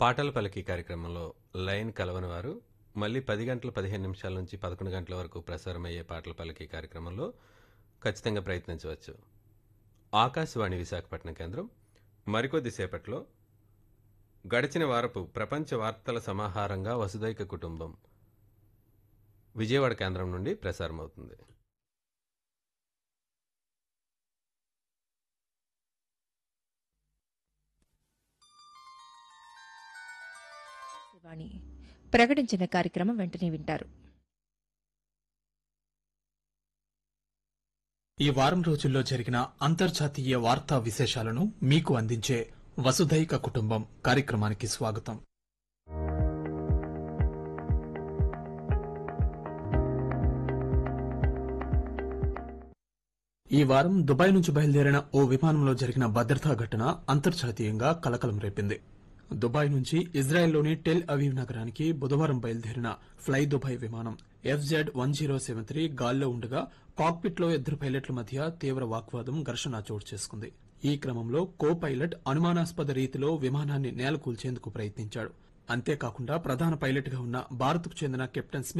పాటల పలికి కార్యక్రమంలో లైన్ కలవని వారు మళ్ళీ పది గంటల పదిహేను నిమిషాల నుంచి పదకొండు గంటల వరకు ప్రసారమయ్యే పాటల పలికి కార్యక్రమంలో ఖచ్చితంగా ప్రయత్నించవచ్చు ఆకాశవాణి విశాఖపట్నం కేంద్రం మరికొద్ది సేపట్లో గడిచిన వారపు ప్రపంచ వార్తల సమాహారంగా వసుదైక కుటుంబం విజయవాడ కేంద్రం నుండి ప్రసారమవుతుంది వాణి ప్రకటించిన కార్యక్రమం వెంటనే వింటారు ఈ వారం రోజుల్లో జరిగిన అంతర్జాతీయ వార్తా విశేషాలను మీకు అందించే వసుధైక కుటుంబం కార్యక్రమానికి స్వాగతం ఈ వారం దుబాయ్ నుంచి బయలుదేరిన ఓ విమానంలో జరిగిన భద్రతా ఘటన అంతర్జాతీయంగా కలకలం రేపింది దుబాయ్ నుంచి ఇజ్రాయెల్లోని టెల్ అవీవ్ నగరానికి బుధవారం బయలుదేరిన ఫ్లై దుబాయ్ విమానం FZ one zero seven three గాల్లో ఉండగా కాక్పిట్ లో ఇద్దరు పైలట్ల మధ్య తీవ్ర వాగ్వాదం ఘర్షణ చోటు చేసుకుంది ఈ క్రమంలో కో పైలట్ అనుమానాస్పద రీతిలో విమానాన్ని నేలకూల్చేందుకు ప్రయత్నించాడు అంతేకాకుండా ప్రధాన పైలట్ గా ఉన్న భారత్కు చెందిన కెప్టెన్ స్మిత్